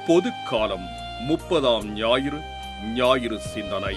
பொது காலம் முப்பதாம் ஞாயிறு ஞாயிறு சிந்தனை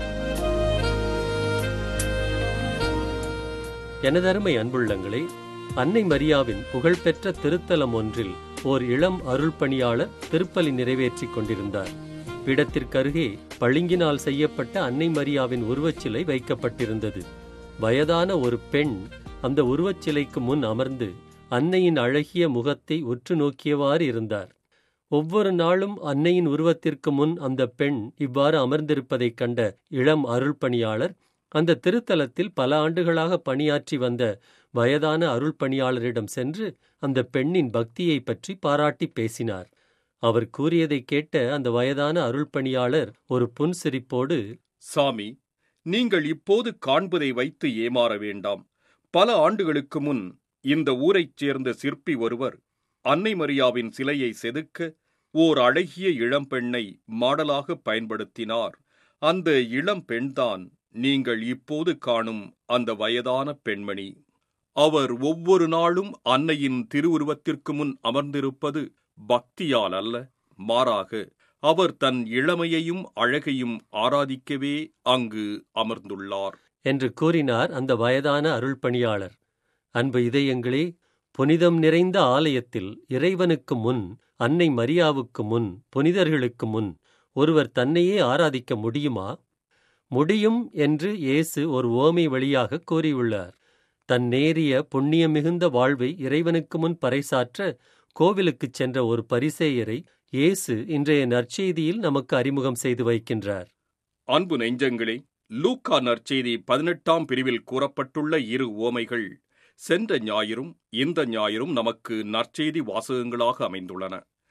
எனதருமை அன்புள்ளங்களே அன்னை மரியாவின் புகழ்பெற்ற திருத்தலம் ஒன்றில் ஓர் இளம் அருள் பணியாளர் திருப்பலி நிறைவேற்றிக் கொண்டிருந்தார் பீடத்திற்கருகே பளிங்கினால் செய்யப்பட்ட அன்னை மரியாவின் உருவச்சிலை வைக்கப்பட்டிருந்தது வயதான ஒரு பெண் அந்த உருவச்சிலைக்கு முன் அமர்ந்து அன்னையின் அழகிய முகத்தை உற்று நோக்கியவாறு இருந்தார் ஒவ்வொரு நாளும் அன்னையின் உருவத்திற்கு முன் அந்த பெண் இவ்வாறு அமர்ந்திருப்பதைக் கண்ட இளம் அருள் பணியாளர் அந்த திருத்தலத்தில் பல ஆண்டுகளாக பணியாற்றி வந்த வயதான அருள் பணியாளரிடம் சென்று அந்த பெண்ணின் பக்தியை பற்றி பாராட்டி பேசினார் அவர் கூறியதை கேட்ட அந்த வயதான அருள் பணியாளர் ஒரு புன்சிரிப்போடு சாமி நீங்கள் இப்போது காண்பதை வைத்து ஏமாற வேண்டாம் பல ஆண்டுகளுக்கு முன் இந்த ஊரைச் சேர்ந்த சிற்பி ஒருவர் அன்னை மரியாவின் சிலையை செதுக்க ஓர் அழகிய இளம்பெண்ணை மாடலாக பயன்படுத்தினார் அந்த இளம் பெண்தான் நீங்கள் இப்போது காணும் அந்த வயதான பெண்மணி அவர் ஒவ்வொரு நாளும் அன்னையின் திருவுருவத்திற்கு முன் அமர்ந்திருப்பது பக்தியால் அல்ல மாறாக அவர் தன் இளமையையும் அழகையும் ஆராதிக்கவே அங்கு அமர்ந்துள்ளார் என்று கூறினார் அந்த வயதான அருள் பணியாளர் அன்பு இதயங்களே புனிதம் நிறைந்த ஆலயத்தில் இறைவனுக்கு முன் அன்னை மரியாவுக்கு முன் புனிதர்களுக்கு முன் ஒருவர் தன்னையே ஆராதிக்க முடியுமா முடியும் என்று இயேசு ஒரு ஓமை வழியாக கூறியுள்ளார் தன் நேரிய புண்ணியம் மிகுந்த வாழ்வை இறைவனுக்கு முன் பறைசாற்ற கோவிலுக்குச் சென்ற ஒரு பரிசேயரை இயேசு இன்றைய நற்செய்தியில் நமக்கு அறிமுகம் செய்து வைக்கின்றார் அன்பு நெஞ்சங்களே லூக்கா நற்செய்தி பதினெட்டாம் பிரிவில் கூறப்பட்டுள்ள இரு ஓமைகள் சென்ற ஞாயிறும் இந்த ஞாயிறும் நமக்கு நற்செய்தி வாசகங்களாக அமைந்துள்ளன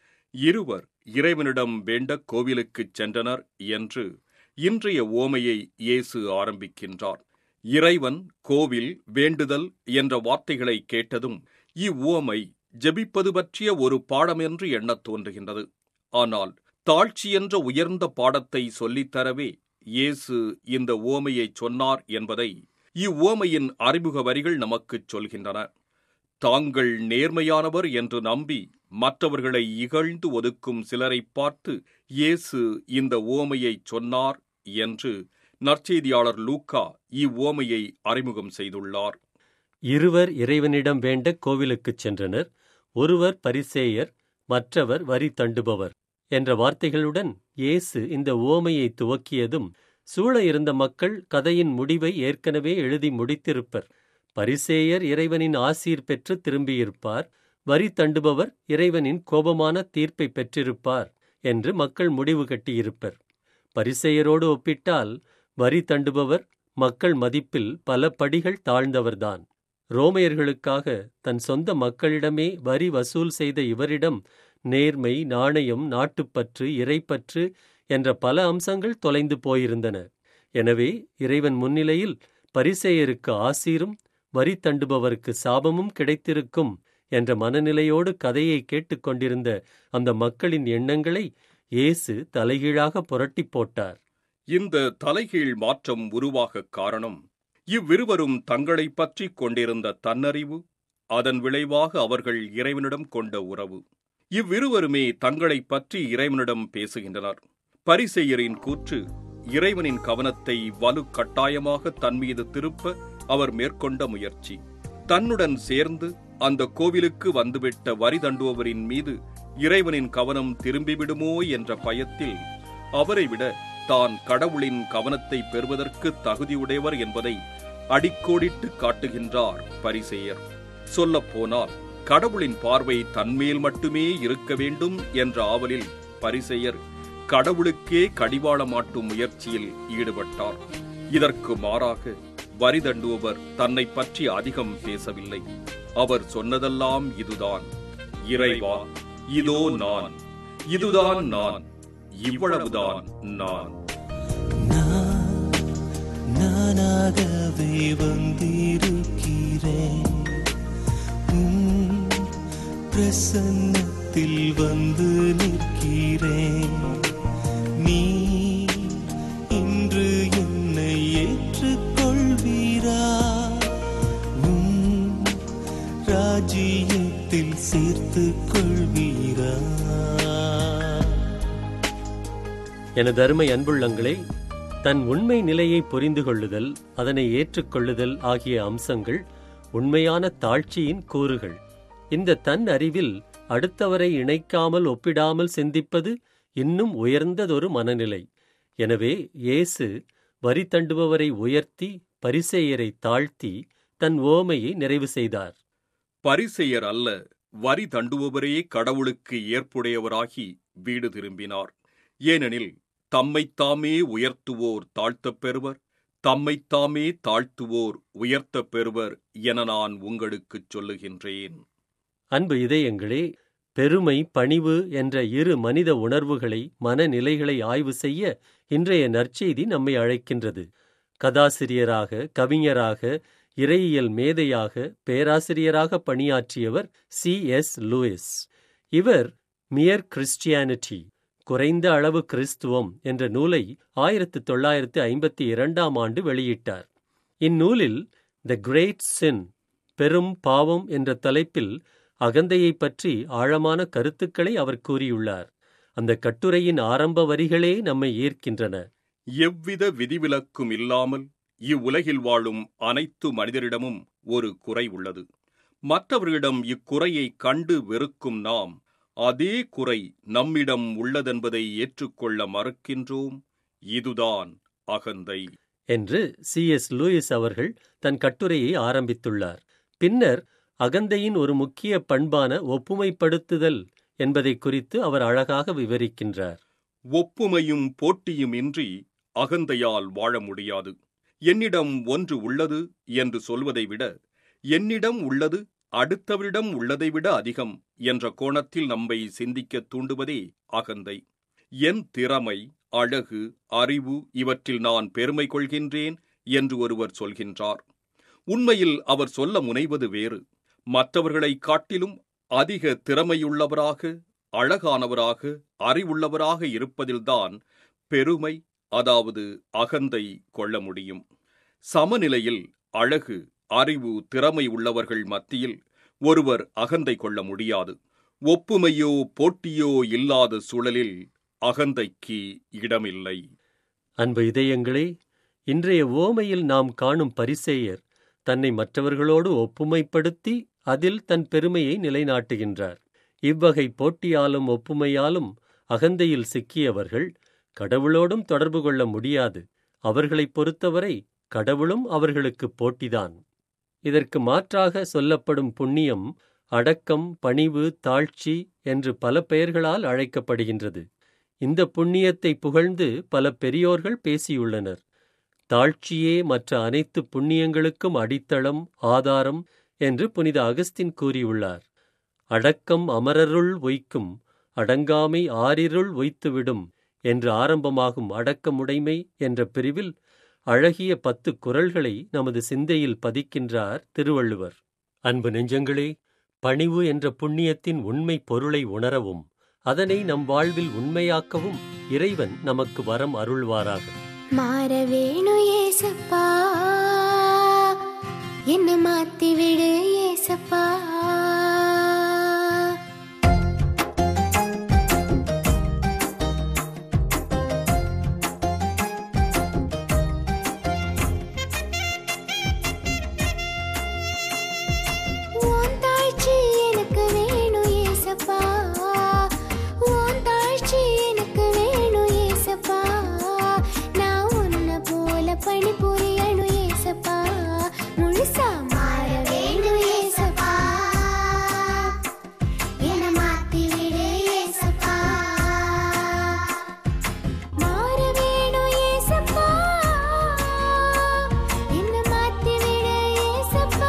இருவர் இறைவனிடம் வேண்ட கோவிலுக்குச் சென்றனர் என்று இன்றைய ஓமையை இயேசு ஆரம்பிக்கின்றார் இறைவன் கோவில் வேண்டுதல் என்ற வார்த்தைகளை கேட்டதும் இவ்வுவமை ஜெபிப்பது பற்றிய ஒரு பாடம் என்று எண்ணத் தோன்றுகின்றது ஆனால் தாழ்ச்சி என்ற உயர்ந்த பாடத்தை சொல்லித்தரவே இயேசு இந்த ஓமையைச் சொன்னார் என்பதை இவ்வுவமையின் அறிமுக வரிகள் நமக்குச் சொல்கின்றன தாங்கள் நேர்மையானவர் என்று நம்பி மற்றவர்களை இகழ்ந்து ஒதுக்கும் சிலரைப் பார்த்து இயேசு இந்த ஓமையைச் சொன்னார் என்று நற்செய்தியாளர் லூக்கா இவ்வோமையை அறிமுகம் செய்துள்ளார் இருவர் இறைவனிடம் வேண்ட கோவிலுக்குச் சென்றனர் ஒருவர் பரிசேயர் மற்றவர் வரி தண்டுபவர் என்ற வார்த்தைகளுடன் இயேசு இந்த ஓமையை துவக்கியதும் சூழ இருந்த மக்கள் கதையின் முடிவை ஏற்கனவே எழுதி முடித்திருப்பர் பரிசேயர் இறைவனின் ஆசீர் பெற்று திரும்பியிருப்பார் வரி தண்டுபவர் இறைவனின் கோபமான தீர்ப்பை பெற்றிருப்பார் என்று மக்கள் முடிவு கட்டியிருப்பர் பரிசேயரோடு ஒப்பிட்டால் வரி தண்டுபவர் மக்கள் மதிப்பில் பல படிகள் தாழ்ந்தவர்தான் ரோமையர்களுக்காக தன் சொந்த மக்களிடமே வரி வசூல் செய்த இவரிடம் நேர்மை நாணயம் நாட்டுப்பற்று இறைப்பற்று என்ற பல அம்சங்கள் தொலைந்து போயிருந்தன எனவே இறைவன் முன்னிலையில் பரிசேயருக்கு ஆசீரும் வரி தண்டுபவருக்கு சாபமும் கிடைத்திருக்கும் என்ற மனநிலையோடு கதையை கேட்டுக்கொண்டிருந்த அந்த மக்களின் எண்ணங்களை இயேசு தலைகீழாக புரட்டிப் போட்டார் இந்த தலைகீழ் மாற்றம் உருவாக காரணம் இவ்விருவரும் தங்களைப் பற்றி கொண்டிருந்த தன்னறிவு அதன் விளைவாக அவர்கள் இறைவனிடம் கொண்ட உறவு இவ்விருவருமே தங்களைப் பற்றி இறைவனிடம் பேசுகின்றனர் பரிசெயரின் கூற்று இறைவனின் கவனத்தை வலு கட்டாயமாக தன் மீது திருப்ப அவர் மேற்கொண்ட முயற்சி தன்னுடன் சேர்ந்து அந்த கோவிலுக்கு வந்துவிட்ட வரி தண்டுபவரின் மீது இறைவனின் கவனம் திரும்பிவிடுமோ என்ற பயத்தில் அவரை விட தான் கடவுளின் கவனத்தை பெறுவதற்கு தகுதியுடையவர் என்பதை அடிக்கோடிட்டு காட்டுகின்றார் பரிசேயர் சொல்லப்போனால் கடவுளின் பார்வை தன்மேல் மட்டுமே இருக்க வேண்டும் என்ற ஆவலில் பரிசெயர் கடவுளுக்கே கடிவாளமாட்டும் முயற்சியில் ஈடுபட்டார் இதற்கு மாறாக வரி தண்டுபவர் தன்னை பற்றி அதிகம் பேசவில்லை அவர் சொன்னதெல்லாம் இதுதான் இறைவா இதோ நான் இதுதான் நான் இவ்வளவுதான் நான் நான் நானாகவே வந்திருக்கிறேன் உம் பிரசன்னத்தில் வந்து நிற்கிறேன் நீ இன்று என்னை ஏற்றுக்கொள்வீரா உம் ராஜ்யத்தில் சேர்த்துக் கொள்வீரா எனது அருமை அன்புள்ளங்களே தன் உண்மை நிலையை புரிந்து கொள்ளுதல் அதனை ஏற்றுக்கொள்ளுதல் ஆகிய அம்சங்கள் உண்மையான தாழ்ச்சியின் கூறுகள் இந்த தன் அறிவில் அடுத்தவரை இணைக்காமல் ஒப்பிடாமல் சிந்திப்பது இன்னும் உயர்ந்ததொரு மனநிலை எனவே இயேசு வரி தண்டுபவரை உயர்த்தி பரிசேயரை தாழ்த்தி தன் ஓமையை நிறைவு செய்தார் பரிசெயர் அல்ல வரி தண்டுபவரே கடவுளுக்கு ஏற்புடையவராகி வீடு திரும்பினார் ஏனெனில் தம்மைத்தாமே உயர்த்துவோர் தாழ்த்தப் பெறுவர் தம்மைத்தாமே தாழ்த்துவோர் உயர்த்தப் பெறுவர் என நான் உங்களுக்குச் சொல்லுகின்றேன் அன்பு இதயங்களே பெருமை பணிவு என்ற இரு மனித உணர்வுகளை மனநிலைகளை ஆய்வு செய்ய இன்றைய நற்செய்தி நம்மை அழைக்கின்றது கதாசிரியராக கவிஞராக இறையியல் மேதையாக பேராசிரியராக பணியாற்றியவர் சி எஸ் லூயிஸ் இவர் மியர் கிறிஸ்டியானிட்டி குறைந்த அளவு கிறிஸ்துவம் என்ற நூலை ஆயிரத்து தொள்ளாயிரத்து ஐம்பத்தி இரண்டாம் ஆண்டு வெளியிட்டார் இந்நூலில் த கிரேட் சின் பெரும் பாவம் என்ற தலைப்பில் அகந்தையைப் பற்றி ஆழமான கருத்துக்களை அவர் கூறியுள்ளார் அந்த கட்டுரையின் ஆரம்ப வரிகளே நம்மை ஈர்க்கின்றன எவ்வித விதிவிலக்கும் இல்லாமல் இவ்வுலகில் வாழும் அனைத்து மனிதரிடமும் ஒரு குறை உள்ளது மற்றவர்களிடம் இக்குறையை கண்டு வெறுக்கும் நாம் அதே குறை நம்மிடம் உள்ளதென்பதை ஏற்றுக்கொள்ள மறுக்கின்றோம் இதுதான் அகந்தை என்று சி எஸ் லூயிஸ் அவர்கள் தன் கட்டுரையை ஆரம்பித்துள்ளார் பின்னர் அகந்தையின் ஒரு முக்கிய பண்பான ஒப்புமைப்படுத்துதல் என்பதை குறித்து அவர் அழகாக விவரிக்கின்றார் ஒப்புமையும் போட்டியும் இன்றி அகந்தையால் வாழ முடியாது என்னிடம் ஒன்று உள்ளது என்று சொல்வதை விட என்னிடம் உள்ளது அடுத்தவரிடம் உள்ளதை விட அதிகம் என்ற கோணத்தில் நம்மை சிந்திக்கத் தூண்டுவதே அகந்தை என் திறமை அழகு அறிவு இவற்றில் நான் பெருமை கொள்கின்றேன் என்று ஒருவர் சொல்கின்றார் உண்மையில் அவர் சொல்ல முனைவது வேறு மற்றவர்களைக் காட்டிலும் அதிக திறமையுள்ளவராக அழகானவராக அறிவுள்ளவராக இருப்பதில்தான் பெருமை அதாவது அகந்தை கொள்ள முடியும் சமநிலையில் அழகு அறிவு திறமை உள்ளவர்கள் மத்தியில் ஒருவர் அகந்தை கொள்ள முடியாது ஒப்புமையோ போட்டியோ இல்லாத சூழலில் அகந்தைக்கு இடமில்லை அன்பு இதயங்களே இன்றைய ஓமையில் நாம் காணும் பரிசேயர் தன்னை மற்றவர்களோடு ஒப்புமைப்படுத்தி அதில் தன் பெருமையை நிலைநாட்டுகின்றார் இவ்வகை போட்டியாலும் ஒப்புமையாலும் அகந்தையில் சிக்கியவர்கள் கடவுளோடும் தொடர்பு கொள்ள முடியாது அவர்களைப் பொறுத்தவரை கடவுளும் அவர்களுக்கு போட்டிதான் இதற்கு மாற்றாக சொல்லப்படும் புண்ணியம் அடக்கம் பணிவு தாழ்ச்சி என்று பல பெயர்களால் அழைக்கப்படுகின்றது இந்த புண்ணியத்தை புகழ்ந்து பல பெரியோர்கள் பேசியுள்ளனர் தாழ்ச்சியே மற்ற அனைத்து புண்ணியங்களுக்கும் அடித்தளம் ஆதாரம் என்று புனித அகஸ்தின் கூறியுள்ளார் அடக்கம் அமரருள் ஒய்க்கும் அடங்காமை ஆறிருள் ஒய்த்துவிடும் என்று ஆரம்பமாகும் அடக்கமுடைமை என்ற பிரிவில் அழகிய பத்து குரல்களை நமது சிந்தையில் பதிக்கின்றார் திருவள்ளுவர் அன்பு நெஞ்சங்களே பணிவு என்ற புண்ணியத்தின் உண்மை பொருளை உணரவும் அதனை நம் வாழ்வில் உண்மையாக்கவும் இறைவன் நமக்கு வரம் அருள்வாராக மாற வேணும் ஏசப்பா என்ன மாத்தி விடு ஏசப்பா உன் தாழ்ச்சி எனக்கு வேணும் ஏசப்பா உன் தாழ்ச்சி எனக்கு வேணும் ஏசப்பா நான் உன்னை போல பணி புரியணும் ஏசப்பா முழுசா மாற வேணும் ஏசப்பா என்ன மாத்தி விடு ஏசப்பா மாற வேணும் ஏசப்பா என்ன மாத்தி விடு ஏசப்பா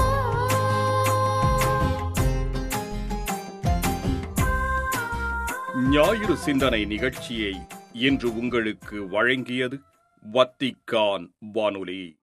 ஞாயிறு சிந்தனை நிகழ்ச்சியை இன்று உங்களுக்கு வழங்கியது வத்திக்கான் வானொலி